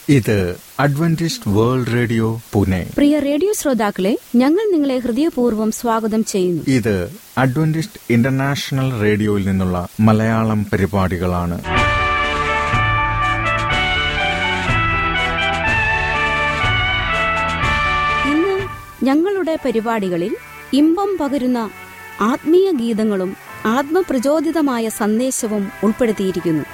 ഇത് adventist world radio Pune പ്രിയ radio ശ്രോതാക്കളെ ഞങ്ങൾ നിങ്ങളെ ഹൃദയപൂർവ്വം സ്വാഗതം ചെയ്യുന്നു ഇത് അഡ്വന്റിസ്റ്റ് ഇന്റർനാഷണൽ റേഡിയോയിൽ നിന്നുള്ള മലയാളം പരിപാടികളാണ് ഇന്ന് ഞങ്ങളുടെ പരിപാടികളിൽ ഇമ്പം പകരുന്ന ആത്മീയ ഗീതങ്ങളും ആത്മപ്രചോദിതമായ സന്ദേശവും ഉൾപ്പെടുത്തിയിരിക്കുന്നു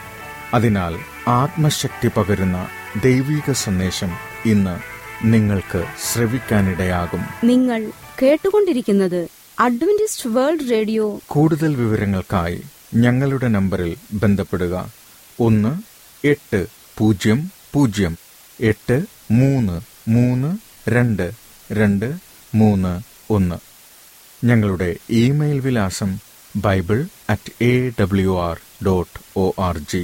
അതിനാൽ ആത്മശക്തി പകരുന്ന ദൈവിക സന്ദേശം ഇന്ന് നിങ്ങൾക്ക് ശ്രവിക്കാനിടയാകും നിങ്ങൾ കേട്ടുകൊണ്ടിരിക്കുന്നത് അഡ്വന്റിസ്റ്റ് വേൾഡ് റേഡിയോ കൂടുതൽ വിവരങ്ങൾക്കായി ഞങ്ങളുടെ നമ്പറിൽ ബന്ധപ്പെടുക ഒന്ന് എട്ട് പൂജ്യം പൂജ്യം എട്ട് മൂന്ന് മൂന്ന് രണ്ട് രണ്ട് മൂന്ന് ഒന്ന് ഞങ്ങളുടെ ഇമെയിൽ വിലാസം bible at A W R dot O R G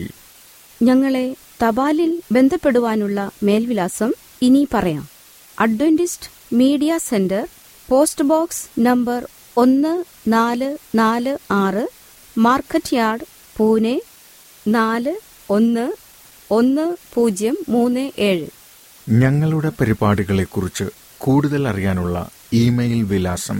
ഞങ്ങളെ തപാലിൽ ബന്ധപ്പെടുവാനുള്ള മേൽവിലാസം ഇനി പറയാം adventist media centre post box number ഒന്ന് നാല് നാല് ആറ് മാർക്കറ്റ് യാർഡ് പൂനെ നാല് ഒന്ന് ഒന്ന് പൂജ്യം മൂന്ന് ഏഴ് ഞങ്ങളുടെ പരിപാടികളെക്കുറിച്ച് കൂടുതൽ അറിയാനുള്ള ഇമെയിൽ വിലാസം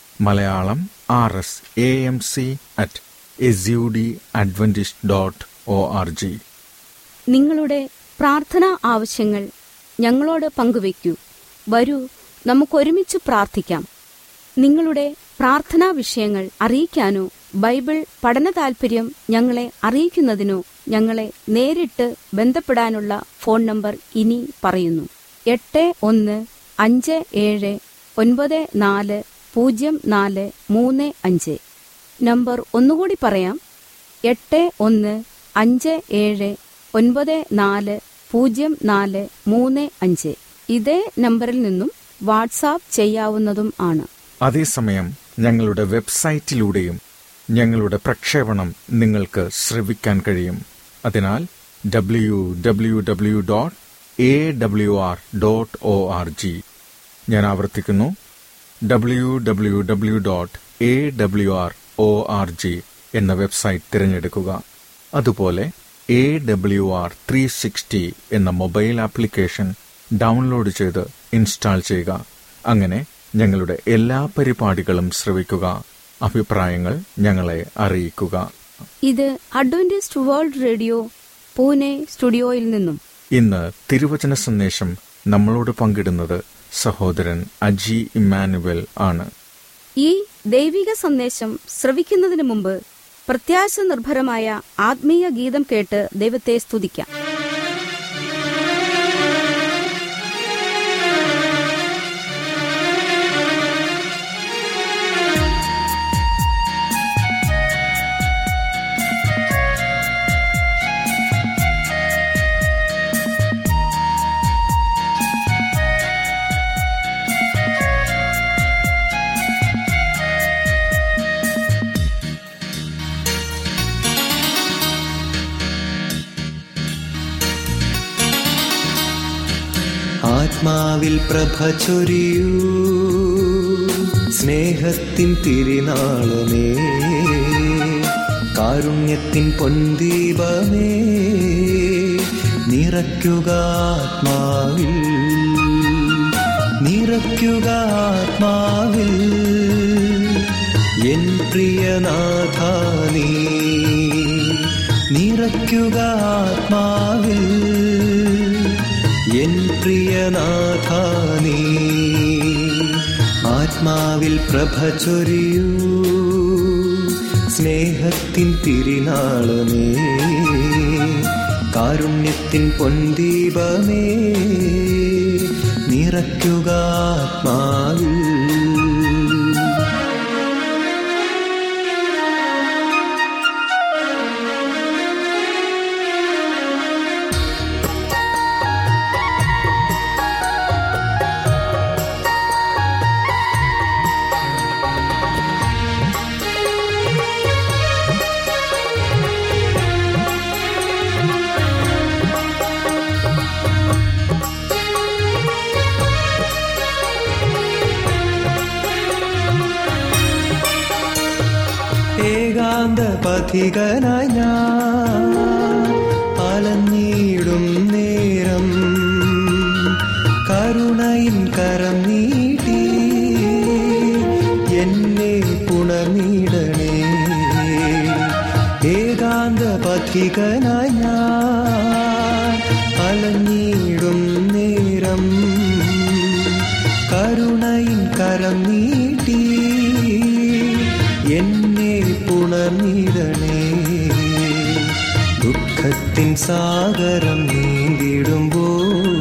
Malayalam R S A M C at S U D adventist dot O R G നിങ്ങളുടെ പ്രാർത്ഥനാ ആവശ്യങ്ങൾ ഞങ്ങളോട് പങ്കുവയ്ക്കൂ വരൂ നമുക്കൊരുമിച്ച് പ്രാർത്ഥിക്കാം നിങ്ങളുടെ പ്രാർത്ഥനാ വിഷയങ്ങൾ അറിയിക്കാനോ ബൈബിൾ പഠന താൽപര്യം ഞങ്ങളെ അറിയിക്കുന്നതിനോ ഞങ്ങളെ നേരിട്ട് ബന്ധപ്പെടാനുള്ള ഫോൺ നമ്പർ ഇനി പറയുന്നു എട്ട് ഒന്ന് അഞ്ച് ഏഴ് ഒൻപത് നാല് പൂജ്യം നാല് മൂന്ന് അഞ്ച് നമ്പർ ഒന്നുകൂടി പറയാം എട്ട് ഒന്ന് അഞ്ച് ഏഴ് ഒൻപത് നാല് പൂജ്യം നാല് മൂന്ന് അഞ്ച് ഇതേ നമ്പറിൽ നിന്നും വാട്സാപ്പ് ചെയ്യാവുന്നതും ആണ് അതേസമയം ഞങ്ങളുടെ വെബ്സൈറ്റിലൂടെയും ഞങ്ങളുടെ പ്രക്ഷേപണം നിങ്ങൾക്ക് ശ്രവിക്കാൻ കഴിയും അതിനാൽ W W W dot A W R dot O R G ഞാൻ ആവർത്തിക്കുന്നു W W W dot A W R O R G എന്ന വെബ്സൈറ്റ് തിരഞ്ഞെടുക്കുക അതുപോലെ A W R three sixty എന്ന മൊബൈൽ ആപ്ലിക്കേഷൻ ഡൗൺലോഡ് ചെയ്ത് ഇൻസ്റ്റാൾ ചെയ്യുക അങ്ങനെ ഞങ്ങളുടെ എല്ലാ പരിപാടികളും ശ്രവിക്കുക അഭിപ്രായങ്ങൾ ഞങ്ങളെ അറിയിക്കുക ഇത് അഡ്വന്റിസ്റ്റ് വേൾഡ് റേഡിയോ പൂനെ സ്റ്റുഡിയോയിൽ നിന്നും ഇന്ന് തിരുവചന സന്ദേശം നമ്മളോട് പങ്കിടുന്നത് സഹോദരൻ അജി ഇമ്മാനുവൽ ആണ് ഈ ദൈവിക സന്ദേശം ശ്രവിക്കുന്നതിന് മുമ്പ് പ്രത്യാശ നിർഭരമായ ആത്മീയ ഗീതം കേട്ട് ദൈവത്തെ സ്തുതിക്കാം ആത്മാവിൽ പ്രഭ ചൊരിയൂ സ്നേഹത്തിൻ തിരുനാളമേ കാരുണ്യത്തിൻ പൊൻദീപമേ നിറയ്ക്കുക ആത്മാവിൽ നിറയ്ക്കുക ആത്മാവിൽ എൻ പ്രിയനാഥ നീ നിറയ്ക്കുക ആത്മാവിൽ എൻ പ്രിയനാഥ നീ ആത്മാവിൽ പ്രഭ ചൊരിയൂ സ്നേഹത്തിൻ തിരുനാളമേ കാരുണ്യത്തിൻ പൊൻദീപമേ നിറയ്ക്കുക ആത്മാവിൽ ഏകാന്ത പഥികനായി ഞാൻ അലഞ്ഞിടും നേരം കരുണയിൻ കരം നീട്ടി എന്നെ പുണർന്നിടണേ ഏകാന്ത പഥികനായി ഞാൻ അലഞ്ഞിടും നേരം കരുണയിൻ കരം നീട്ടി എന്നെ പുണർന്നിടണേ ദുഃഖത്തിൻ സാഗരം നീന്തിടുമ്പോൾ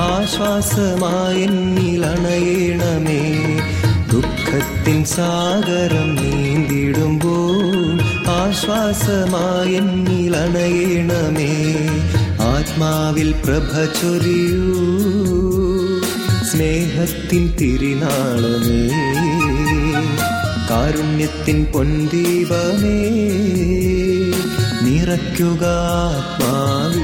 ആശ്വാസമായെന്നിലണയണമേ ദുഃഖത്തിൻ സാഗരം നീന്തിടുമ്പോൾ ആശ്വാസമായെന്നിലണയണമേ ആത്മാവിൽ പ്രഭ ചൊരിയൂ സ്നേഹത്തിൻ തിരിനാളമേ കാരുണ്യത്തിൻ പൊൻദീപമേ നിറയ്ക്കുക ആത്മാവിൽ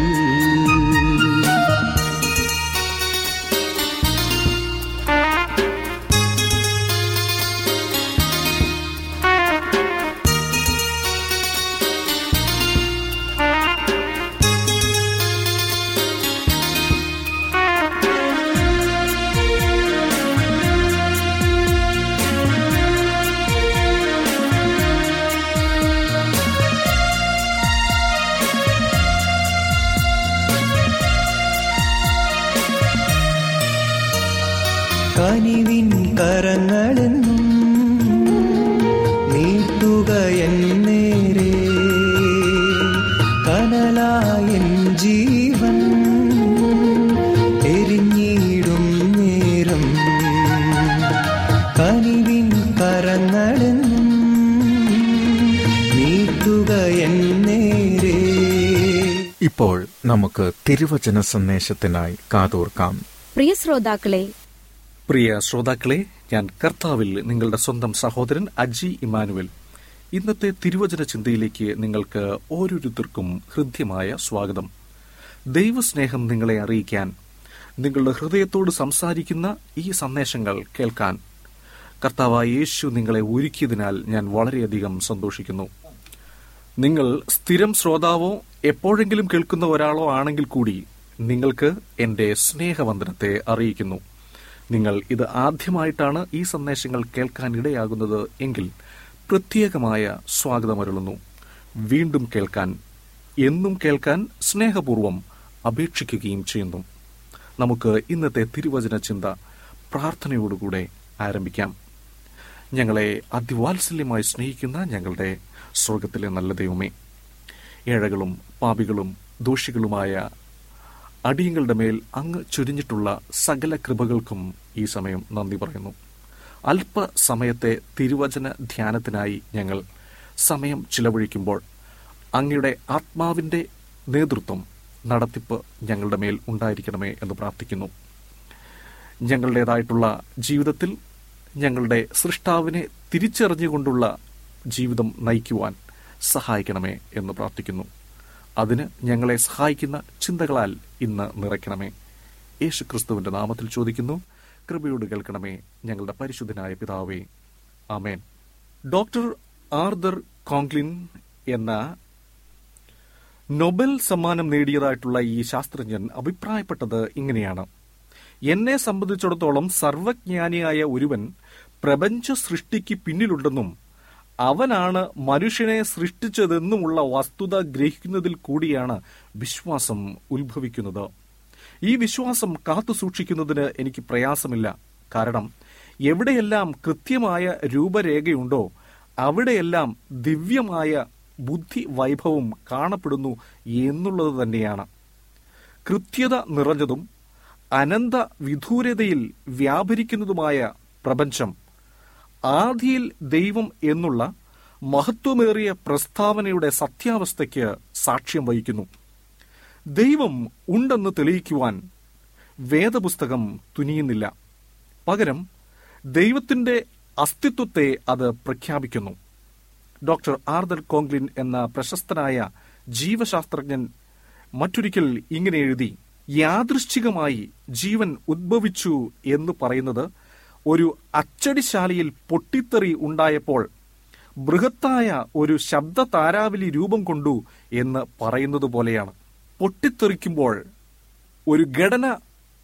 കനിവിൻ കരങ്ങളെന്നും നീട്ടുക എന്നേരെ കനലായൻ ജീവൻ എരിഞ്ഞിടും നേരം കനിവിൻ കരങ്ങളെന്നും നീട്ടുക എന്നേരെ ഇപ്പോൾ നമുക്ക് തിരുവചന സന്ദേശത്തിനായി കാതോർക്കാം പ്രിയ ശ്രോതാക്കളെ പ്രിയ ശ്രോതാക്കളെ ഞാൻ കർത്താവിൽ നിങ്ങളുടെ സ്വന്തം സഹോദരൻ അജി ഇമാനുവൽ ഇന്നത്തെ തിരുവചന ചിന്തയിലേക്ക് നിങ്ങൾക്ക് ഓരോരുത്തർക്കും ഹൃദ്യമായ സ്വാഗതം ദൈവസ്നേഹം നിങ്ങളെ അറിയിക്കാൻ നിങ്ങളുടെ ഹൃദയത്തോട് സംസാരിക്കുന്ന ഈ സന്ദേശങ്ങൾ കേൾക്കാൻ കർത്താവായ യേശു നിങ്ങളെ ഒരുക്കിയതിനാൽ ഞാൻ വളരെയധികം സന്തോഷിക്കുന്നു നിങ്ങൾ സ്ഥിരം ശ്രോതാവോ എപ്പോഴെങ്കിലും കേൾക്കുന്ന ഒരാളോ ആണെങ്കിൽ കൂടി നിങ്ങൾക്ക് എന്റെ സ്നേഹവന്ദനത്തെ അറിയിക്കുന്നു നിങ്ങൾ ഇത് ആദ്യമായിട്ടാണ് ഈ സന്ദേശങ്ങൾ കേൾക്കാൻ ഇടയാകുന്നത് എങ്കിൽ പ്രത്യേകമായ സ്വാഗതമരുളുന്നു വീണ്ടും കേൾക്കാൻ എന്നും കേൾക്കാൻ സ്നേഹപൂർവം അപേക്ഷിക്കുകയും ചെയ്യുന്നു നമുക്ക് ഇന്നത്തെ തിരുവചന ചിന്ത പ്രാർത്ഥനയോടുകൂടെ ആരംഭിക്കാം ഞങ്ങളെ അതിവാത്സല്യമായി സ്നേഹിക്കുന്ന ഞങ്ങളുടെ സ്വർഗത്തിലെ നല്ല ദൈവമേ ഏഴകളും പാപികളും ദോഷികളുമായ അടിയങ്ങളുടെ മേൽ അങ്ങ് ചുരിഞ്ഞിട്ടുള്ള സകല കൃപകൾക്കും ഈ സമയം നന്ദി പറയുന്നു അല്പസമയത്തെ തിരുവചന ധ്യാനത്തിനായി ഞങ്ങൾ സമയം ചിലവഴിക്കുമ്പോൾ അങ്ങയുടെ ആത്മാവിന്റെ നേതൃത്വം നടത്തിപ്പ് ഞങ്ങളുടെ മേൽ ഉണ്ടായിരിക്കണമേ എന്ന് പ്രാർത്ഥിക്കുന്നു ഞങ്ങളുടേതായിട്ടുള്ള ജീവിതത്തിൽ ഞങ്ങളുടെ സൃഷ്ടാവിനെ തിരിച്ചറിഞ്ഞുകൊണ്ടുള്ള ജീവിതം നയിക്കുവാൻ സഹായിക്കണമേ എന്ന് പ്രാർത്ഥിക്കുന്നു അതിന് ഞങ്ങളെ സഹായിക്കുന്ന ചിന്തകളാൽ ഇന്ന് നിറയ്ക്കണമേ യേശു ക്രിസ്തുവിന്റെ നാമത്തിൽ ചോദിക്കുന്നു കൃപയോട് കേൾക്കണമേ ഞങ്ങളുടെ പരിശുദ്ധനായ പിതാവേ ആമേൻ ഡോക്ടർ ആർദർ കോങ്ക്ലിൻ എന്ന നൊബൽ സമ്മാനം നേടിയതായിട്ടുള്ള ഈ ശാസ്ത്രജ്ഞൻ അഭിപ്രായപ്പെട്ടത് ഇങ്ങനെയാണ് എന്നെ സംബന്ധിച്ചിടത്തോളം സർവജ്ഞാനിയായ ഒരുവൻ പ്രപഞ്ച സൃഷ്ടിക്ക് പിന്നിലുണ്ടെന്നും അവനാണ് മനുഷ്യനെ സൃഷ്ടിച്ചതെന്നുമുള്ള വസ്തുത ഗ്രഹിക്കുന്നതിൽ കൂടിയാണ് വിശ്വാസം ഉത്ഭവിക്കുന്നത് ഈ വിശ്വാസം കാത്തു സൂക്ഷിക്കുന്നതിന് എനിക്ക് പ്രയാസമില്ല കാരണം എവിടെയെല്ലാം കൃത്യമായ രൂപരേഖയുണ്ടോ അവിടെയെല്ലാം ദിവ്യമായ ബുദ്ധി വൈഭവം കാണപ്പെടുന്നു എന്നുള്ളത് തന്നെയാണ് കൃത്യത നിറഞ്ഞതും അനന്ത വിദൂരതയിൽ വ്യാപരിക്കുന്നതുമായ പ്രപഞ്ചം ആദിയിൽ ദൈവം എന്നുള്ള മഹത്വമേറിയ പ്രസ്താവനയുടെ സത്യാവസ്ഥയ്ക്ക് സാക്ഷ്യം വഹിക്കുന്നു ദൈവം ഉണ്ടെന്ന് തെളിയിക്കുവാൻ വേദപുസ്തകം തുനിയുന്നില്ല പകരം ദൈവത്തിന്റെ അസ്തിത്വത്തെ അത് പ്രഖ്യാപിക്കുന്നു ഡോക്ടർ ആർദർ കോങ്ക്ലിൻ എന്ന പ്രശസ്തനായ ജീവശാസ്ത്രജ്ഞൻ മറ്റൊരിക്കൽ ഇങ്ങനെ എഴുതി യാദൃശ്ചികമായി ജീവൻ ഉദ്ഭവിച്ചു എന്ന് പറയുന്നത് ഒരു അച്ചടിശാലയിൽ പൊട്ടിത്തെറി ഉണ്ടായപ്പോൾ ബൃഹത്തായ ഒരു ശബ്ദ താരാവലി രൂപം കൊണ്ടു എന്ന് പറയുന്നത് പോലെയാണ് പൊട്ടിത്തെറിക്കുമ്പോൾ ഒരു ഘടന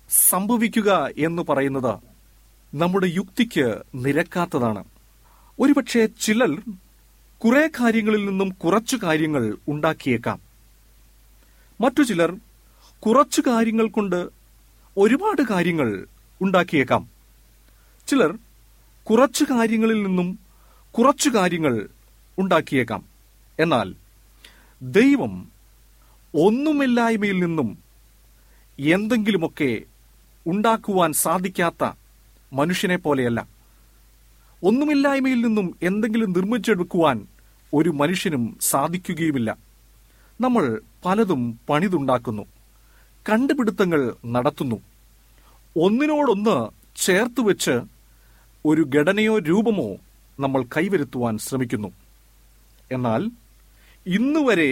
സംഭവിക്കുക എന്ന് പറയുന്നത് നമ്മുടെ യുക്തിക്ക് നിരക്കാത്തതാണ് ഒരുപക്ഷെ ചിലർ കുറെ കാര്യങ്ങളിൽ നിന്നും കുറച്ചു കാര്യങ്ങൾ ഉണ്ടാക്കിയേക്കാം മറ്റു ചിലർ കുറച്ചു കാര്യങ്ങൾ കൊണ്ട് ഒരുപാട് കാര്യങ്ങൾ ഉണ്ടാക്കിയേക്കാം ചിലർ കുറച്ചു കാര്യങ്ങളിൽ നിന്നും കുറച്ചു കാര്യങ്ങൾ ഉണ്ടാക്കിയേക്കാം എന്നാൽ ദൈവം ഒന്നുമില്ലായ്മയിൽ നിന്നും എന്തെങ്കിലുമൊക്കെ ഉണ്ടാക്കുവാൻ സാധിക്കാത്ത മനുഷ്യനെ പോലെയല്ല ഒന്നുമില്ലായ്മയിൽ നിന്നും എന്തെങ്കിലും നിർമ്മിച്ചെടുക്കുവാൻ ഒരു മനുഷ്യനും സാധിക്കുകയുമില്ല നമ്മൾ പലതും പണിതുണ്ടാക്കുന്നു കണ്ടുപിടുത്തങ്ങൾ നടത്തുന്നു ഒന്നിനോടൊന്ന് ചേർത്ത് വെച്ച് ഒരു ഘടനയോ രൂപമോ നമ്മൾ കൈവരുത്തുവാൻ ശ്രമിക്കുന്നു എന്നാൽ ഇന്നുവരെ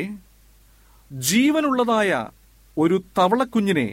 ജീവനുള്ളതായ ഒരു തവളക്കുഞ്ഞിനെ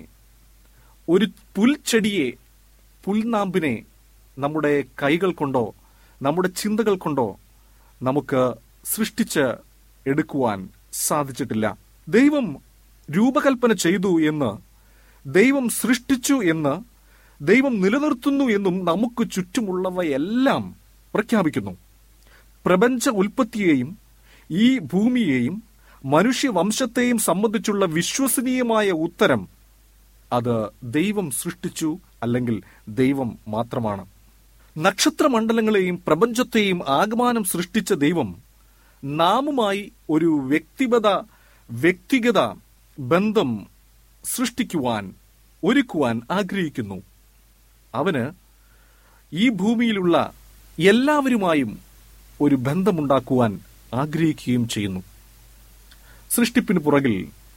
ഒരു പുൽച്ചെടിയെ പുൽനാമ്പിനെ നമ്മുടെ കൈകൾ കൊണ്ടോ നമ്മുടെ ചിന്തകൾ കൊണ്ടോ നമുക്ക് സൃഷ്ടിച്ച് എടുക്കുവാൻ സാധിച്ചിട്ടില്ല ദൈവം രൂപകൽപ്പന ചെയ്തു എന്ന് ദൈവം സൃഷ്ടിച്ചു എന്ന് ദൈവം നിലനിർത്തുന്നു എന്നും നമുക്ക് ചുറ്റുമുള്ളവയെല്ലാം പ്രഖ്യാപിക്കുന്നു പ്രപഞ്ച ഉൽപ്പത്തിയെയും ഈ ഭൂമിയെയും മനുഷ്യവംശത്തെയും സംബന്ധിച്ചുള്ള വിശ്വസനീയമായ ഉത്തരം അത് ദൈവം സൃഷ്ടിച്ചു അല്ലെങ്കിൽ ദൈവം മാത്രമാണ് നക്ഷത്രമണ്ഡലങ്ങളെയും പ്രപഞ്ചത്തെയും ആഗമാനം സൃഷ്ടിച്ച ദൈവം നാമുമായി ഒരു വ്യക്തിഗത വ്യക്തിഗത ബന്ധം സൃഷ്ടിക്കുവാൻ ഒരുക്കുവാൻ ആഗ്രഹിക്കുന്നു അവന് ഈ ഭൂമിയിലുള്ള എല്ലാവരുമായും ഒരു ബന്ധമുണ്ടാക്കുവാൻ ആഗ്രഹിക്കുകയും ചെയ്യുന്നു സൃഷ്ടിപ്പിന് പുറകിൽ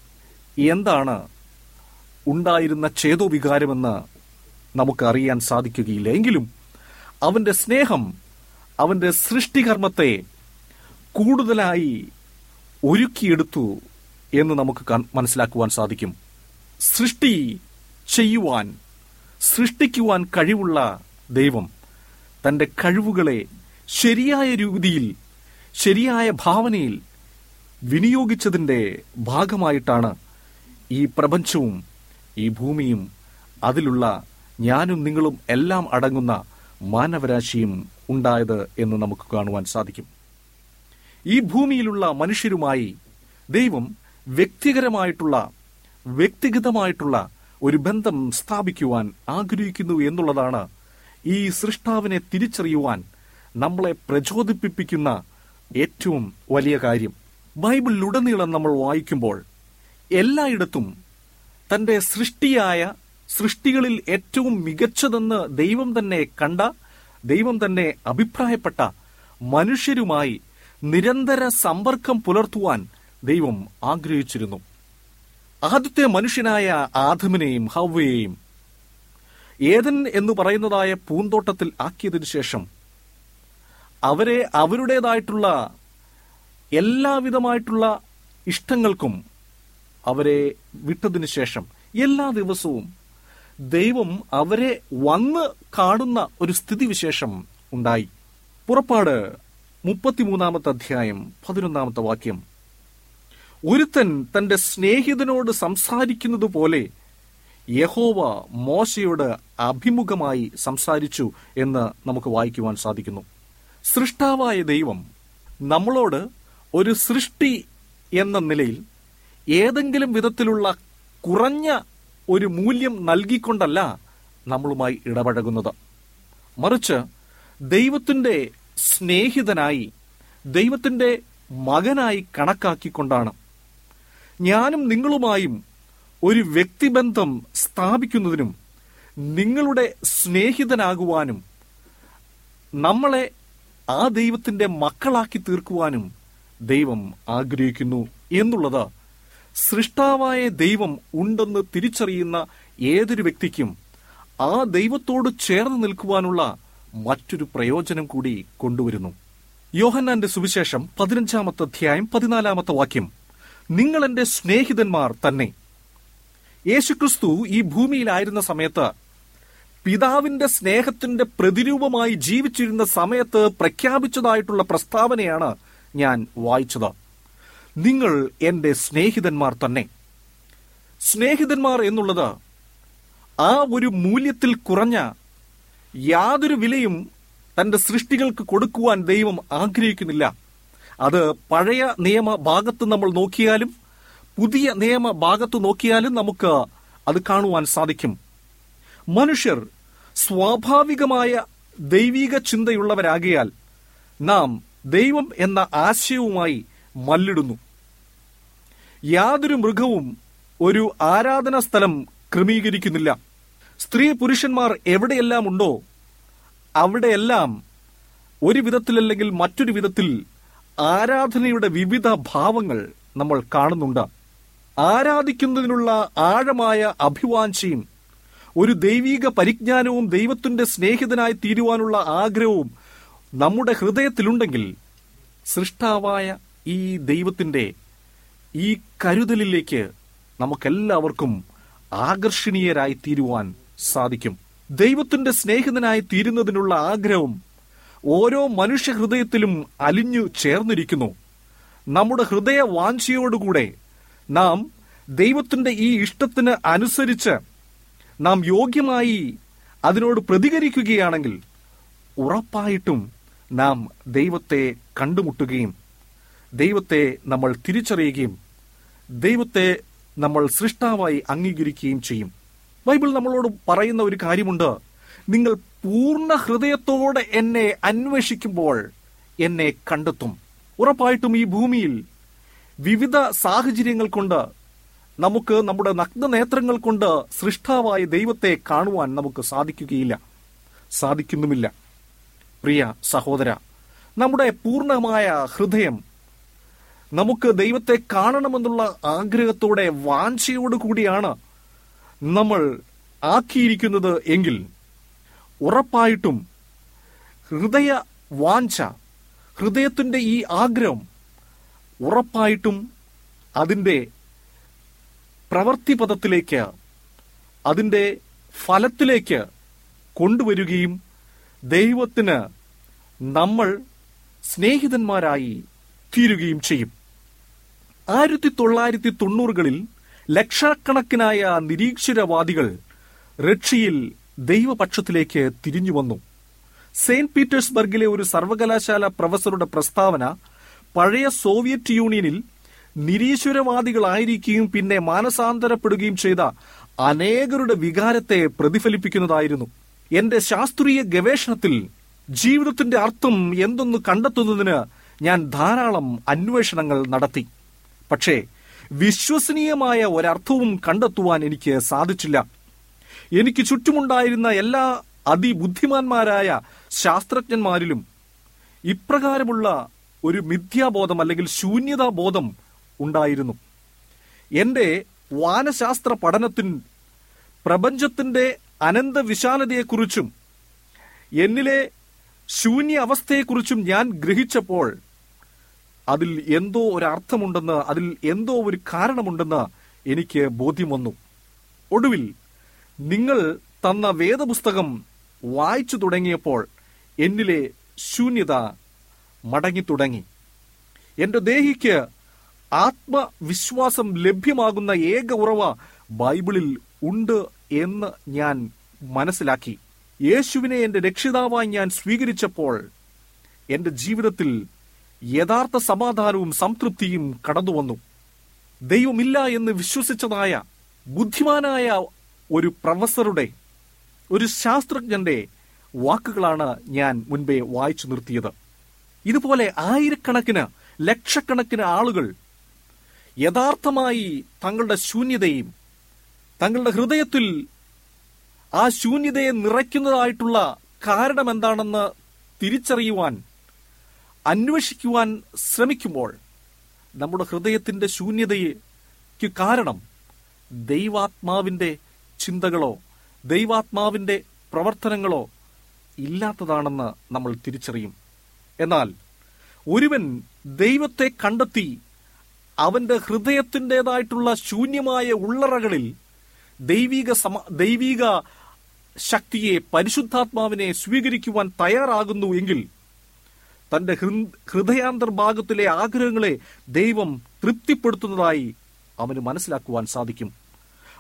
എന്താണ് ഉണ്ടായിരുന്ന ചേതോവികാരമെന്ന് നമുക്ക് അറിയാൻ സാധിക്കുകയില്ല എങ്കിലും അവന്റെ സ്നേഹം അവന്റെ സൃഷ്ടികർമ്മത്തെ കൂടുതലായി ഒരുക്കിയെടുത്തു എന്ന് നമുക്ക് കാൺ- മനസ്സിലാക്കുവാൻ സാധിക്കും സൃഷ്ടി ചെയ്യുവാൻ സൃഷ്ടിക്കുവാൻ കഴിവുള്ള ദൈവം തന്റെ കഴിവുകളെ ശരിയായ രീതിയിൽ ശരിയായ ഭാവനയിൽ വിനിയോഗിച്ചതിന്റെ ഭാഗമായിട്ടാണ് ഈ പ്രപഞ്ചവും ഈ ഭൂമിയും അതിലുള്ള ഞാനും നിങ്ങളും എല്ലാം അടങ്ങുന്ന മാനവരാശിയും ഉണ്ടായത് എന്ന് നമുക്ക് കാണുവാൻ സാധിക്കും ഈ ഭൂമിയിലുള്ള മനുഷ്യരുമായി ദൈവം വ്യക്തിപരമായിട്ടുള്ള വ്യക്തിഗതമായിട്ടുള്ള ഒരു ബന്ധം സ്ഥാപിക്കുവാൻ ആഗ്രഹിക്കുന്നു എന്നുള്ളതാണ് ഈ സൃഷ്ടാവിനെ തിരിച്ചറിയുവാൻ നമ്മളെ പ്രചോദിപ്പിക്കുന്ന ഏറ്റവും വലിയ കാര്യം ബൈബിളിലുടനീളം നമ്മൾ വായിക്കുമ്പോൾ എല്ലായിടത്തും തന്റെ സൃഷ്ടിയായ സൃഷ്ടികളിൽ ഏറ്റവും മികച്ചതെന്ന് ദൈവം തന്നെ കണ്ട ദൈവം തന്നെ അഭിപ്രായപ്പെട്ട മനുഷ്യരുമായി നിരന്തര സമ്പർക്കം പുലർത്തുവാൻ ദൈവം ആഗ്രഹിച്ചിരുന്നു ആദ്യത്തെ മനുഷ്യനായ ആദമിനെയും ഹവ്വയെയും ഏതൻ എന്ന് പറയുന്നതായ പൂന്തോട്ടത്തിൽ ആക്കിയതിനു ശേഷം അവരെ അവരുടേതായിട്ടുള്ള എല്ലാവിധമായിട്ടുള്ള ഇഷ്ടങ്ങൾക്കും അവരെ വിട്ടതിനു ശേഷം എല്ലാ ദിവസവും ദൈവം അവരെ വന്ന് കാണുന്ന ഒരു സ്ഥിതിവിശേഷം ഉണ്ടായി പുറപ്പാട് മുപ്പത്തിമൂന്നാമത്തെ അധ്യായം പതിനൊന്നാമത്തെ വാക്യം ഒരുത്തൻ തന്റെ സ്നേഹിതനോട് സംസാരിക്കുന്നത് പോലെ യഹോവ മോശയോട് അഭിമുഖമായി സംസാരിച്ചു എന്ന് നമുക്ക് വായിക്കുവാൻ സാധിക്കുന്നു സൃഷ്ടാവായ ദൈവം നമ്മളോട് ഒരു സൃഷ്ടി എന്ന നിലയിൽ ഏതെങ്കിലും വിധത്തിലുള്ള കുറഞ്ഞ ഒരു മൂല്യം നൽകിക്കൊണ്ടല്ല നമ്മളുമായി ഇടപഴകുന്നത് മറിച്ച് ദൈവത്തിന്റെ സ്നേഹിതനായി ദൈവത്തിന്റെ മകനായി കണക്കാക്കിക്കൊണ്ടാണ് ഞാനും നിങ്ങളുമായും ഒരു വ്യക്തിബന്ധം സ്ഥാപിക്കുന്നതിനും നിങ്ങളുടെ സ്നേഹിതനാകുവാനും നമ്മളെ ആ ദൈവത്തിന്റെ മക്കളാക്കി തീർക്കുവാനും ദൈവം ആഗ്രഹിക്കുന്നു എന്നുള്ളത് സൃഷ്ടാവായ ദൈവം ഉണ്ടെന്ന് തിരിച്ചറിയുന്ന ഏതൊരു വ്യക്തിക്കും ആ ദൈവത്തോട് ചേർന്ന് നിൽക്കുവാനുള്ള മറ്റൊരു പ്രയോജനം കൂടി കൊണ്ടുവരുന്നു യോഹന്നാന്റെ സുവിശേഷം പതിനഞ്ചാമത്തെ അധ്യായം പതിനാലാമത്തെ വാക്യം നിങ്ങൾ എന്റെ സ്നേഹിതന്മാർ തന്നെ യേശുക്രിസ്തു ഈ ഭൂമിയിലായിരുന്ന സമയത്ത് പിതാവിന്റെ സ്നേഹത്തിന്റെ പ്രതിരൂപമായി ജീവിച്ചിരുന്ന സമയത്ത് പ്രഖ്യാപിച്ചതായിട്ടുള്ള പ്രസ്താവനയാണ് ഞാൻ വായിച്ചത് നിങ്ങൾ എന്റെ സ്നേഹിതന്മാർ തന്നെ സ്നേഹിതന്മാർ എന്നുള്ളത് ആ ഒരു മൂല്യത്തിൽ കുറഞ്ഞ യാതൊരു വിലയും തന്റെ സൃഷ്ടികൾക്ക് കൊടുക്കുവാൻ ദൈവം ആഗ്രഹിക്കുന്നില്ല അത് പഴയ നിയമ ഭാഗത്ത് നമ്മൾ നോക്കിയാലും പുതിയ നിയമ ഭാഗത്ത് നോക്കിയാലും നമുക്ക് അത് കാണുവാൻ സാധിക്കും മനുഷ്യർ സ്വാഭാവികമായ ദൈവിക ചിന്തയുള്ളവരാകിയാൽ നാം ദൈവം എന്ന ആശയവുമായി മല്ലിടുന്നു യാതൊരു മൃഗവും ഒരു ആരാധനാ സ്ഥലം ക്രമീകരിക്കുന്നില്ല സ്ത്രീ പുരുഷന്മാർ എവിടെയെല്ലാം ഉണ്ടോ അവിടെയെല്ലാം ഒരു വിധത്തിലല്ലെങ്കിൽ മറ്റൊരു വിധത്തിൽ ആരാധനയുടെ വിവിധ ഭാവങ്ങൾ നമ്മൾ കാണുന്നുണ്ട് ആരാധിക്കുന്നതിനുള്ള ആഴമായ അഭിവാഞ്ചയും ഒരു ദൈവീക പരിജ്ഞാനവും ദൈവത്തിന്റെ സ്നേഹിതനായി തീരുവാനുള്ള ആഗ്രഹവും നമ്മുടെ ഹൃദയത്തിലുണ്ടെങ്കിൽ സൃഷ്ടാവായ ഈ ദൈവത്തിന്റെ ഈ കരുതലിലേക്ക് നമുക്കെല്ലാവർക്കും ആകർഷണീയരായി തീരുവാൻ സാധിക്കും ദൈവത്തിന്റെ സ്നേഹിതനായി തീരുന്നതിനുള്ള ആഗ്രഹം ഓരോ മനുഷ്യ ഹൃദയത്തിലും അലിഞ്ഞു ചേർന്നിരിക്കുന്നു നമ്മുടെ ഹൃദയ വാഞ്ചയോടുകൂടെ നാം ദൈവത്തിന്റെ ഈ ഇഷ്ടത്തിന് അനുസരിച്ച് നാം യോഗ്യമായി അതിനോട് പ്രതികരിക്കുകയാണെങ്കിൽ ഉറപ്പായിട്ടും നാം ദൈവത്തെ കണ്ടുമുട്ടുകയും ദൈവത്തെ നമ്മൾ തിരിച്ചറിയുകയും ദൈവത്തെ നമ്മൾ സൃഷ്ടാവായി അംഗീകരിക്കുകയും ചെയ്യും ബൈബിൾ നമ്മളോട് പറയുന്ന ഒരു കാര്യമുണ്ട് നിങ്ങൾ പൂർണ്ണ ഹൃദയത്തോടെ എന്നെ അന്വേഷിക്കുമ്പോൾ എന്നെ കണ്ടെത്തും ഉറപ്പായിട്ടും ഈ ഭൂമിയിൽ വിവിധ സാഹചര്യങ്ങൾ കൊണ്ട് നമുക്ക് നമ്മുടെ നഗ്ന നേത്രങ്ങൾ കൊണ്ട് സൃഷ്ടാവായ ദൈവത്തെ കാണുവാൻ നമുക്ക് സാധിക്കുകയില്ല സാധിക്കുന്നുമില്ല പ്രിയ സഹോദര നമ്മുടെ പൂർണ്ണമായ ഹൃദയം നമുക്ക് ദൈവത്തെ കാണണമെന്നുള്ള ആഗ്രഹത്തോടെ വാഞ്ചയോടു കൂടിയാണ് നമ്മൾ ആക്കിയിരിക്കുന്നത് എങ്കിൽ ഉറപ്പായിട്ടും ഹൃദയ വാഞ്ച ഹൃദയത്തിന്റെ ഈ ആഗ്രഹം ഉറപ്പായിട്ടും അതിൻ്റെ പ്രവൃത്തിപഥത്തിലേക്ക് അതിൻ്റെ ഫലത്തിലേക്ക് കൊണ്ടുവരികയും ദൈവത്തിന് നമ്മൾ സ്നേഹിതന്മാരായി തീരുകയും ചെയ്യും ആയിരത്തി തൊള്ളായിരത്തി തൊണ്ണൂറുകളിൽ ലക്ഷക്കണക്കിനായ നിരീക്ഷരവാദികൾ റഷ്യയിൽ ദൈവപക്ഷത്തിലേക്ക് തിരിഞ്ഞു വന്നു സെയിന്റ് പീറ്റേഴ്സ്ബർഗിലെ ഒരു സർവകലാശാല പ്രൊഫസറുടെ പ്രസ്താവന പഴയ സോവിയറ്റ് യൂണിയനിൽ നിരീശ്വരവാദികളായിരിക്കുകയും പിന്നെ മാനസാന്തരപ്പെടുകയും ചെയ്ത അനേകരുടെ വികാരത്തെ പ്രതിഫലിപ്പിക്കുന്നതായിരുന്നു എന്റെ ശാസ്ത്രീയ ഗവേഷണത്തിൽ ജീവിതത്തിന്റെ അർത്ഥം എന്തെന്ന് കണ്ടെത്തുന്നതിന് ഞാൻ ധാരാളം അന്വേഷണങ്ങൾ നടത്തി പക്ഷേ വിശ്വസനീയമായ ഒരർത്ഥവും കണ്ടെത്തുവാൻ എനിക്ക് സാധിച്ചില്ല എനിക്ക് ചുറ്റുമുണ്ടായിരുന്ന എല്ലാ അതിബുദ്ധിമാന്മാരായ ശാസ്ത്രജ്ഞന്മാരിലും ഇപ്രകാരമുള്ള ഒരു മിഥ്യാബോധം അല്ലെങ്കിൽ ശൂന്യതാബോധം ഉണ്ടായിരുന്നു എന്റെ വാനശാസ്ത്ര പഠനത്തിൻ പ്രപഞ്ചത്തിന്റെ അനന്ത വിശാലതയെക്കുറിച്ചും എന്നിലെ ശൂന്യ അവസ്ഥയെക്കുറിച്ചും ഞാൻ ഗ്രഹിച്ചപ്പോൾ അതിൽ എന്തോ ഒരു അർത്ഥമുണ്ടെന്ന് അതിൽ എന്തോ ഒരു കാരണമുണ്ടെന്ന് എനിക്ക് ബോധ്യം വന്നു ഒടുവിൽ നിങ്ങൾ തന്ന വേദപുസ്തകം വായിച്ചു തുടങ്ങിയപ്പോൾ എന്നിലെ ശൂന്യത മടങ്ങി തുടങ്ങി എന്റെ ദേഹിക്ക് ആത്മവിശ്വാസം ലഭ്യമാകുന്ന ഏക ഉറവ ബൈബിളിൽ ഉണ്ട് എന്ന് ഞാൻ മനസ്സിലാക്കി യേശുവിനെ എന്റെ രക്ഷിതാവായി ഞാൻ സ്വീകരിച്ചപ്പോൾ എന്റെ ജീവിതത്തിൽ യഥാർത്ഥ സമാധാനവും സംതൃപ്തിയും കടന്നു വന്നു ദൈവമില്ല എന്ന് വിശ്വസിച്ചതായ ബുദ്ധിമാനായ ഒരു പ്രൊഫസറുടെ ഒരു ശാസ്ത്രജ്ഞന്റെ വാക്കുകളാണ് ഞാൻ മുൻപേ വായിച്ചു നിർത്തിയത് ഇതുപോലെ ആയിരക്കണക്കിന് ലക്ഷക്കണക്കിന് ആളുകൾ യഥാർത്ഥമായി തങ്ങളുടെ ശൂന്യതയും തങ്ങളുടെ ഹൃദയത്തിൽ ആ ശൂന്യതയെ നിറയ്ക്കുന്നതായിട്ടുള്ള കാരണം എന്താണെന്ന് തിരിച്ചറിയുവാൻ അന്വേഷിക്കുവാൻ ശ്രമിക്കുമ്പോൾ നമ്മുടെ ഹൃദയത്തിന്റെ ശൂന്യതയ്ക്ക് കാരണം ദൈവാത്മാവിന്റെ ചിന്തകളോ ദൈവാത്മാവിന്റെ പ്രവർത്തനങ്ങളോ ഇല്ലാത്തതാണെന്ന് നമ്മൾ തിരിച്ചറിയും എന്നാൽ ഒരുവൻ ദൈവത്തെ കണ്ടെത്തി അവന്റെ ഹൃദയത്തിൻ്റെതായിട്ടുള്ള ശൂന്യമായ ഉള്ളറകളിൽ ദൈവിക സമ ദൈവിക ശക്തിയെ പരിശുദ്ധാത്മാവിനെ സ്വീകരിക്കുവാൻ തയ്യാറാകുന്നു എങ്കിൽ തന്റെ ഹൃ- ഹൃദയാന്തർഭാഗത്തിലെ ആഗ്രഹങ്ങളെ ദൈവം തൃപ്തിപ്പെടുത്തുന്നതായി അവന് മനസ്സിലാക്കുവാൻ സാധിക്കും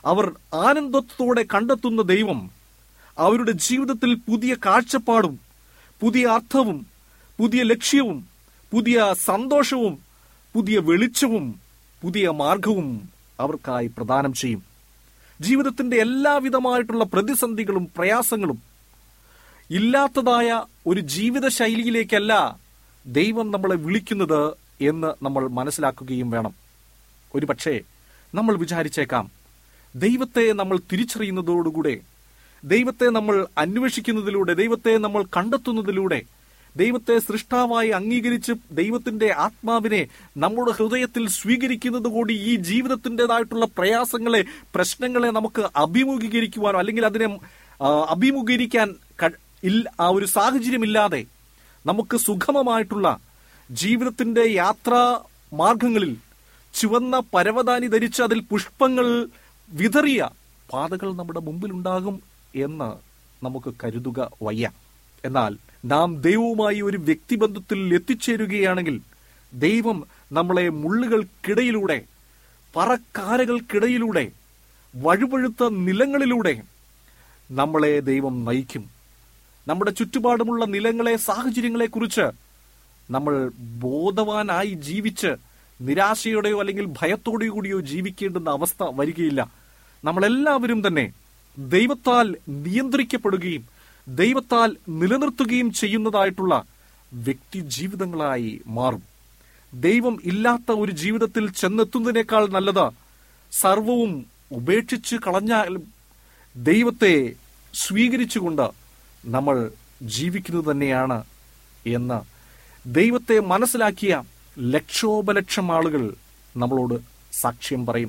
അവർ ആനന്ദത്തോടെ കണ്ടെത്തുന്ന ദൈവം അവരുടെ ജീവിതത്തിൽ പുതിയ കാഴ്ചപ്പാടും പുതിയ അർത്ഥവും പുതിയ ലക്ഷ്യവും പുതിയ സന്തോഷവും പുതിയ വെളിച്ചവും പുതിയ മാർഗവും അവർക്കായി പ്രദാനം ചെയ്യും ജീവിതത്തിന്റെ എല്ലാവിധമായിട്ടുള്ള പ്രതിസന്ധികളും പ്രയാസങ്ങളും ഇല്ലാത്തതായ ഒരു ജീവിത ശൈലിയിലേക്കല്ല ദൈവം നമ്മളെ വിളിക്കുന്നത് എന്ന് നമ്മൾ മനസ്സിലാക്കുകയും വേണം ഒരു പക്ഷേ നമ്മൾ വിചാരിച്ചേക്കാം ദൈവത്തെ നമ്മൾ തിരിച്ചറിയുന്നതോടുകൂടെ ദൈവത്തെ നമ്മൾ അന്വേഷിക്കുന്നതിലൂടെ ദൈവത്തെ നമ്മൾ കണ്ടെത്തുന്നതിലൂടെ ദൈവത്തെ സൃഷ്ടാവായി അംഗീകരിച്ച് ദൈവത്തിന്റെ ആത്മാവിനെ നമ്മുടെ ഹൃദയത്തിൽ സ്വീകരിക്കുന്നത് കൂടി ഈ ജീവിതത്തിൻ്റെതായിട്ടുള്ള പ്രയാസങ്ങളെ പ്രശ്നങ്ങളെ നമുക്ക് അഭിമുഖീകരിക്കുവാനോ അല്ലെങ്കിൽ അതിനെ ആ, അഭിമുഖീകരിക്കാൻ ക- ഇൽ- ആ ഒരു സാഹചര്യമില്ലാതെ നമുക്ക് സുഗമമായിട്ടുള്ള ജീവിതത്തിന്റെ യാത്രാ മാർഗങ്ങളിൽ ചുവന്ന പരവതാനി ധരിച്ച് അതിൽ പുഷ്പങ്ങൾ വിതറിയ പാതകൾ നമ്മുടെ മുമ്പിലുണ്ടാകും എന്ന് നമുക്ക് കരുതുക വയ്യ എന്നാൽ നാം ദൈവവുമായി ഒരു വ്യക്തിബന്ധത്തിൽ എത്തിച്ചേരുകയാണെങ്കിൽ ദൈവം നമ്മളെ മുള്ളുകൾക്കിടയിലൂടെ പറക്കാരകൾക്കിടയിലൂടെ വഴുവഴുത്ത നിലങ്ങളിലൂടെ നമ്മളെ ദൈവം നയിക്കും നമ്മുടെ ചുറ്റുപാടുമുള്ള നിലങ്ങളെ സാഹചര്യങ്ങളെക്കുറിച്ച് നമ്മൾ ബോധവാനായി ജീവിച്ച് നിരാശയോടെയോ അല്ലെങ്കിൽ ഭയത്തോടെയോ കൂടിയോ ജീവിക്കേണ്ടുന്ന അവസ്ഥ വരികയില്ല നമ്മളെല്ലാവരും തന്നെ ദൈവത്താൽ നിയന്ത്രിക്കപ്പെടുകയും ദൈവത്താൽ നിലനിർത്തുകയും ചെയ്യുന്നതായിട്ടുള്ള വ്യക്തി ജീവിതങ്ങളായി മാറും ദൈവം ഇല്ലാത്ത ഒരു ജീവിതത്തിൽ ചെന്നെത്തുന്നതിനേക്കാൾ നല്ലത് സർവവും ഉപേക്ഷിച്ച് കളഞ്ഞാലും ദൈവത്തെ സ്വീകരിച്ചുകൊണ്ട് നമ്മൾ ജീവിക്കുന്നത് തന്നെയാണ് എന്ന് ദൈവത്തെ മനസ്സിലാക്കിയ ലക്ഷോപലക്ഷം ആളുകൾ നമ്മളോട് സാക്ഷ്യം പറയും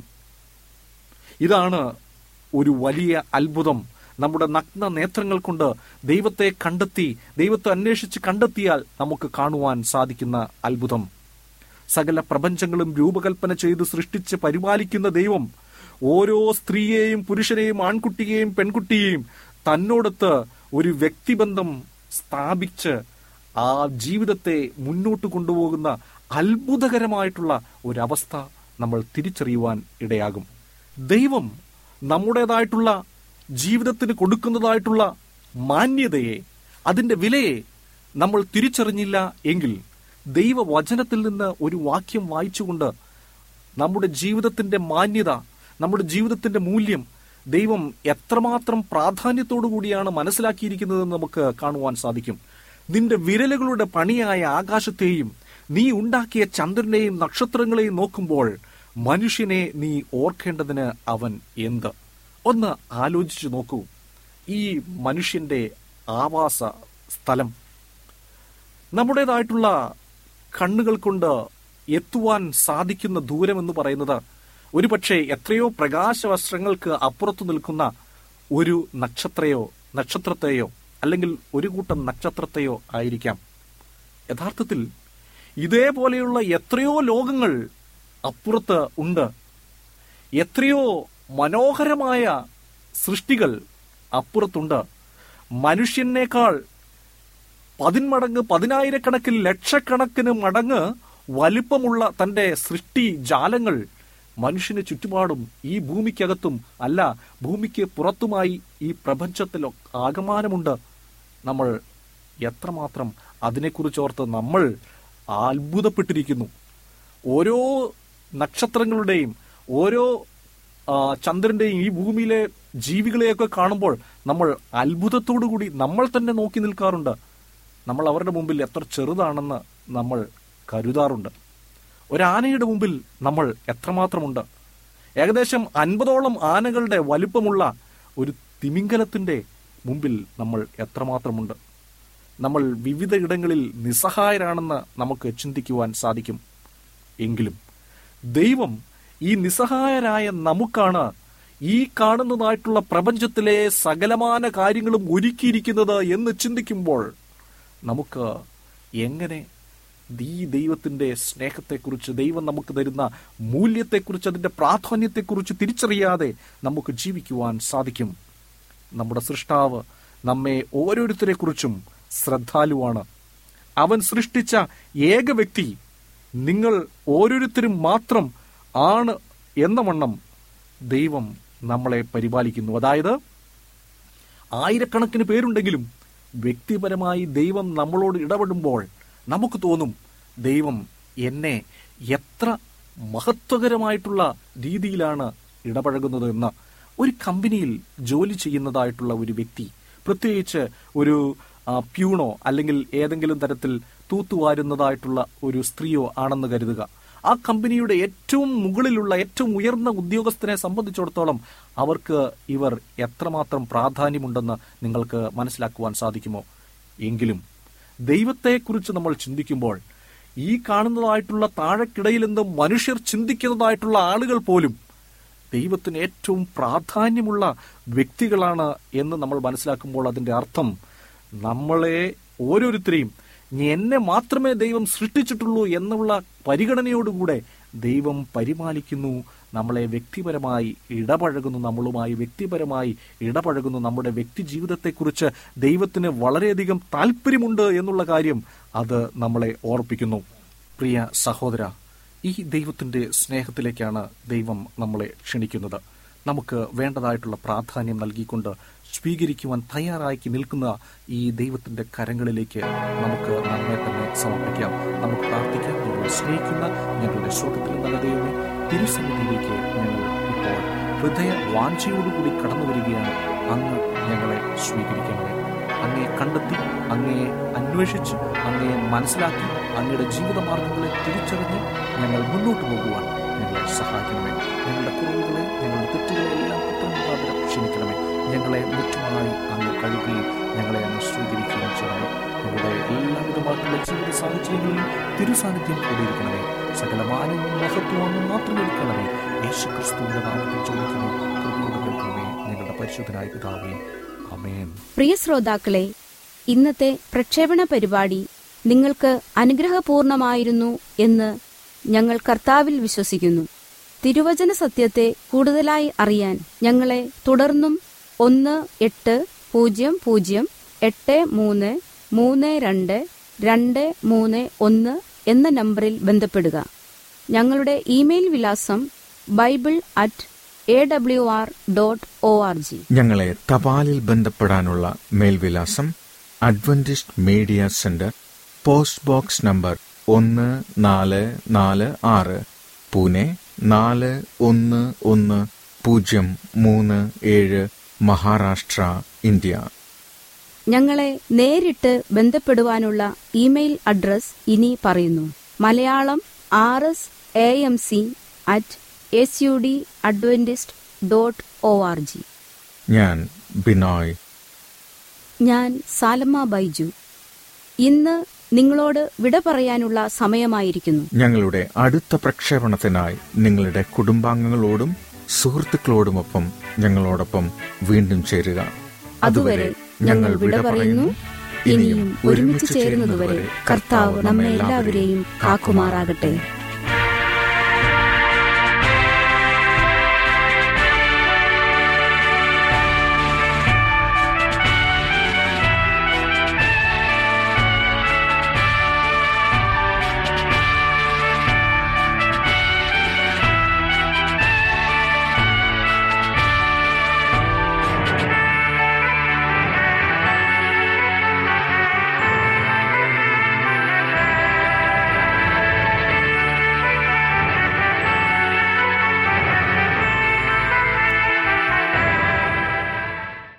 ഇതാണ് ഒരു വലിയ അത്ഭുതം നമ്മുടെ നഗ്ന നേത്രങ്ങൾ കൊണ്ട് ദൈവത്തെ കണ്ടെത്തി ദൈവത്തെ അന്വേഷിച്ച് കണ്ടെത്തിയാൽ നമുക്ക് കാണുവാൻ സാധിക്കുന്ന അത്ഭുതം സകല പ്രപഞ്ചങ്ങളും രൂപകൽപ്പന ചെയ്ത് സൃഷ്ടിച്ച് പരിപാലിക്കുന്ന ദൈവം ഓരോ സ്ത്രീയെയും പുരുഷനെയും ആൺകുട്ടിയെയും പെൺകുട്ടിയെയും തന്നോടൊത്ത് ഒരു വ്യക്തിബന്ധം സ്ഥാപിച്ച് ആ ജീവിതത്തെ മുന്നോട്ട് കൊണ്ടുപോകുന്ന അത്ഭുതകരമായിട്ടുള്ള ഒരവസ്ഥ നമ്മൾ തിരിച്ചറിയുവാൻ ഇടയാകും ദൈവം നമ്മുടേതായിട്ടുള്ള ജീവിതത്തിന് കൊടുക്കുന്നതായിട്ടുള്ള മാന്യതയെ അതിന്റെ വിലയെ നമ്മൾ തിരിച്ചറിഞ്ഞില്ല എങ്കിൽ ദൈവവചനത്തിൽ നിന്ന് ഒരു വാക്യം വായിച്ചുകൊണ്ട് നമ്മുടെ ജീവിതത്തിന്റെ മാന്യത നമ്മുടെ ജീവിതത്തിന്റെ മൂല്യം ദൈവം എത്രമാത്രം പ്രാധാന്യത്തോടു കൂടിയാണ് മനസ്സിലാക്കിയിരിക്കുന്നതെന്ന് നമുക്ക് കാണുവാൻ സാധിക്കും നിന്റെ വിരലുകളുടെ പണിയായ ആകാശത്തെയും നീ ഉണ്ടാക്കിയ ചന്ദ്രനെയും നക്ഷത്രങ്ങളെയും നോക്കുമ്പോൾ മനുഷ്യനെ നീ ഓർക്കേണ്ടതിന് അവൻ എന്ത് ഒന്ന് ആലോചിച്ചു നോക്കൂ ഈ മനുഷ്യന്റെ ആവാസ സ്ഥലം നമ്മുടേതായിട്ടുള്ള കണ്ണുകൾ കൊണ്ട് എത്തുവാൻ സാധിക്കുന്ന ദൂരം എന്ന് പറയുന്നത് ഒരുപക്ഷെ എത്രയോ പ്രകാശ വസ്ത്രങ്ങൾക്ക് അപ്പുറത്തു നിൽക്കുന്ന ഒരു നക്ഷത്രയോ നക്ഷത്രത്തെയോ അല്ലെങ്കിൽ ഒരു കൂട്ടം നക്ഷത്രത്തെയോ ആയിരിക്കാം യഥാർത്ഥത്തിൽ ഇതേപോലെയുള്ള എത്രയോ ലോകങ്ങൾ അപ്പുറത്ത് ഉണ്ട് എത്രയോ മനോഹരമായ സൃഷ്ടികൾ അപ്പുറത്തുണ്ട് മനുഷ്യനേക്കാൾ പതിന്മടങ്ങ് പതിനായിരക്കണക്കിന് ലക്ഷക്കണക്കിന് മടങ്ങ് വലിപ്പമുള്ള തന്റെ സൃഷ്ടി ജാലങ്ങൾ മനുഷ്യന് ചുറ്റുപാടും ഈ ഭൂമിക്കകത്തും അല്ല ഭൂമിക്ക് പുറത്തുമായി ഈ പ്രപഞ്ചത്തിൽ ആകമാനമുണ്ട് നമ്മൾ എത്രമാത്രം അതിനെക്കുറിച്ചോർത്ത് നമ്മൾ അത്ഭുതപ്പെട്ടിരിക്കുന്നു ഓരോ നക്ഷത്രങ്ങളുടെയും ഓരോ ആ, ചന്ദ്രന്റെയും ഈ ഭൂമിയിലെ ജീവികളെയൊക്കെ കാണുമ്പോൾ നമ്മൾ അത്ഭുതത്തോടു കൂടി നമ്മൾ തന്നെ നോക്കി നിൽക്കാറുണ്ട് നമ്മൾ അവരുടെ മുമ്പിൽ എത്ര ചെറുതാണെന്ന് നമ്മൾ കരുതാറുണ്ട് ഒരാനയുടെ മുമ്പിൽ നമ്മൾ എത്രമാത്രമുണ്ട് ഏകദേശം അൻപതോളം ആനകളുടെ വലുപ്പമുള്ള ഒരു തിമിംഗലത്തിന്റെ മുമ്പിൽ നമ്മൾ എത്രമാത്രമുണ്ട് നമ്മൾ വിവിധ ഇടങ്ങളിൽ നിസ്സഹായരാണെന്ന് നമുക്ക് ചിന്തിക്കുവാൻ സാധിക്കും എങ്കിലും ദൈവം ഈ നിസ്സഹായരായ നമുക്കാണ് ഈ കാണുന്നതായിട്ടുള്ള പ്രപഞ്ചത്തിലെ സകലമാന കാര്യങ്ങളും ഒരുക്കിയിരിക്കുന്നത് എന്ന് ചിന്തിക്കുമ്പോൾ നമുക്ക് എങ്ങനെ ഈ ദൈവത്തിന്റെ സ്നേഹത്തെക്കുറിച്ച് ദൈവം നമുക്ക് തരുന്ന മൂല്യത്തെക്കുറിച്ച് അതിന്റെ പ്രാധാന്യത്തെക്കുറിച്ച് തിരിച്ചറിയാതെ നമുക്ക് ജീവിക്കുവാൻ സാധിക്കും നമ്മുടെ സൃഷ്ടാവ് നമ്മെ ഓരോരുത്തരെ കുറിച്ചും ശ്രദ്ധാലുവാണ് അവൻ സൃഷ്ടിച്ച ഏക വ്യക്തി നിങ്ങൾ ഓരോരുത്തരും മാത്രം ആണ് എന്ന വണ്ണം ദൈവം നമ്മളെ പരിപാലിക്കുന്നു അതായത് ആയിരക്കണക്കിന് പേരുണ്ടെങ്കിലും വ്യക്തിപരമായി ദൈവം നമ്മളോട് ഇടപെടുമ്പോൾ നമുക്ക് തോന്നും ദൈവം എന്നെ എത്ര മഹത്വകരമായിട്ടുള്ള രീതിയിലാണ് ഇടപഴകുന്നത് എന്ന് ഒരു കമ്പനിയിൽ ജോലി ചെയ്യുന്നതായിട്ടുള്ള ഒരു വ്യക്തി പ്രത്യേകിച്ച് ഒരു ആ, പ്യൂണോ അല്ലെങ്കിൽ ഏതെങ്കിലും തരത്തിൽ തൂത്തുവാരുന്നതായിട്ടുള്ള ഒരു സ്ത്രീയോ ആണെന്ന് കരുതുക ആ കമ്പനിയുടെ ഏറ്റവും മുകളിലുള്ള ഏറ്റവും ഉയർന്ന ഉദ്യോഗസ്ഥനെ സംബന്ധിച്ചിടത്തോളം അവർക്ക് ഇവർ എത്രമാത്രം പ്രാധാന്യമുണ്ടെന്ന് നിങ്ങൾക്ക് മനസ്സിലാക്കുവാൻ സാധിക്കുമോ എങ്കിലും ദൈവത്തെക്കുറിച്ച് നമ്മൾ ചിന്തിക്കുമ്പോൾ ഈ കാണുന്നതായിട്ടുള്ള താഴെക്കിടയിൽ നിന്ന് മനുഷ്യർ ചിന്തിക്കുന്നതായിട്ടുള്ള ആളുകൾ പോലും ദൈവത്തിന് ഏറ്റവും പ്രാധാന്യമുള്ള വ്യക്തികളാണ് എന്ന് നമ്മൾ മനസ്സിലാക്കുമ്പോൾ അതിന്റെ അർത്ഥം നമ്മളെ ഓരോരുത്തരെയും എന്നെ മാത്രമേ ദൈവം സൃഷ്ടിച്ചിട്ടുള്ളൂ എന്നുള്ള പരിഗണനയോടുകൂടെ ദൈവം പരിപാലിക്കുന്നു നമ്മളെ വ്യക്തിപരമായി ഇടപഴകുന്നു നമ്മളുമായി വ്യക്തിപരമായി ഇടപഴകുന്നു നമ്മുടെ വ്യക്തി ജീവിതത്തെക്കുറിച്ച് ദൈവത്തിന് വളരെയധികം താല്പര്യമുണ്ട് എന്നുള്ള കാര്യം അത് നമ്മളെ ഓർപ്പിക്കുന്നു പ്രിയ സഹോദര ഈ ദൈവത്തിന്റെ സ്നേഹത്തിലേക്കാണ് ദൈവം നമ്മളെ ക്ഷണിക്കുന്നത് നമുക്ക് വേണ്ടതായിട്ടുള്ള പ്രാധാന്യം നൽകിക്കൊണ്ട് സ്വീകരിക്കുവാൻ തയ്യാറാക്കി നിൽക്കുന്ന ഈ ദൈവത്തിന്റെ കരങ്ങളിലേക്ക് നമുക്ക് നമ്മെ തന്നെ സമർപ്പിക്കാം നമുക്ക് പ്രാർത്ഥിക്കാം ഞങ്ങളെ സ്നേഹിക്കുന്ന ഞങ്ങളുടെ സ്വർഗത്തിലും നല്ല ദൈവമേ തിരുസന്നിധിയിലേക്ക് ഞങ്ങൾ ഇപ്പോൾ ഹൃദയ വാഞ്ചയോടുകൂടി കടന്നു വരികയാണ് അങ്ങ് ഞങ്ങളെ സ്വീകരിക്കണമേ അങ്ങയെ കണ്ടെത്തി അങ്ങയെ അന്വേഷിച്ച് അങ്ങയെ മനസ്സിലാക്കി അങ്ങയുടെ ജീവിത മാർഗങ്ങളെ തിരിച്ചറിഞ്ഞ് ഞങ്ങൾ മുന്നോട്ട് പോകുവാൻ ഞങ്ങളെ സഹായിക്കണമേ ഞങ്ങളുടെ കുറവുകളെ ഞങ്ങളുടെ തെറ്റുകളെ എല്ലാം കുറ്റമുണ്ടാതെ ക്ഷമിക്കണമേ ഞങ്ങളെ മുറ്റുമായി അങ്ങ് കഴുകുകയും ഞങ്ങളെ അങ്ങ് സ്വീകരിക്കുകയും ചെയ്യണമേ ഞങ്ങളുടെ എല്ലാവിധമായിട്ടുള്ള ജീവിത സാഹചര്യങ്ങളിലും തിരുസാന്നിധ്യം കൂടിയിരിക്കണമേ സകല മാനവും മഹത്വവും അങ്ങ് മാത്രം എടുക്കണമേ യേശു ക്രിസ്തുവിന്റെ നാമത്തിൽ ചോദിക്കുന്നു കൃപയോട് കേൾക്കണമേ ഞങ്ങളുടെ പരിശുദ്ധനായ പിതാവേ അമേൻ പ്രിയ ശ്രോതാക്കളെ ഇന്നത്തെ പ്രക്ഷേപണ പരിപാടി നിങ്ങൾക്ക് അനുഗ്രഹപൂർണമായിരുന്നു എന്ന് ഞങ്ങൾ കർത്താവിൽ വിശ്വസിക്കുന്നു തിരുവചന സത്യത്തെ കൂടുതലായി അറിയാൻ ഞങ്ങളെ തുടർന്നും ഒന്ന് എട്ട് പൂജ്യം പൂജ്യം എട്ട് മൂന്ന് മൂന്ന് രണ്ട് രണ്ട് മൂന്ന് ഒന്ന് എന്ന നമ്പറിൽ ബന്ധപ്പെടുക ഞങ്ങളുടെ ഇമെയിൽ വിലാസം bible at A W R dot O R G ഞങ്ങളെ തപാലിൽ ബന്ധപ്പെടാനുള്ള മേൽവിലാസം adventist media centre post box number ഒന്ന് നാല് നാല് ആറ് പൂനെ നാല് ഒന്ന് ഒന്ന് പൂജ്യം മൂന്ന് ഏഴ് മഹാരാഷ്ട്ര ഇന്ത്യ ഞങ്ങളെ നേരിട്ട് ബന്ധപ്പെടുവാനുള്ള ഇമെയിൽ അഡ്രസ് ഇനി പറയുന്നു Malayalam R S A M C at S U D adventist dot O R G ഞാൻ ബിനോയ് ഞാൻ സാലമ്മ ബൈജു ഇന്ന് നിങ്ങളോട് വിട പറയാനുള്ള സമയമായിരിക്കുന്നു ഞങ്ങളുടെ അടുത്ത പ്രക്ഷേപണത്തിനായി നിങ്ങളുടെ കുടുംബാംഗങ്ങളോടും സുഹൃത്തുക്കളോടുമൊപ്പം ഞങ്ങളോടൊപ്പം വീണ്ടും ചേരുക അതുവരെ ഞങ്ങൾ വിട പറയുന്നു ഇനിയും ഒരുമിച്ച് ചേരുന്നതുവരെ കർത്താവ് നമ്മെ എല്ലാവരെയും കാക്കുമാറാകട്ടെ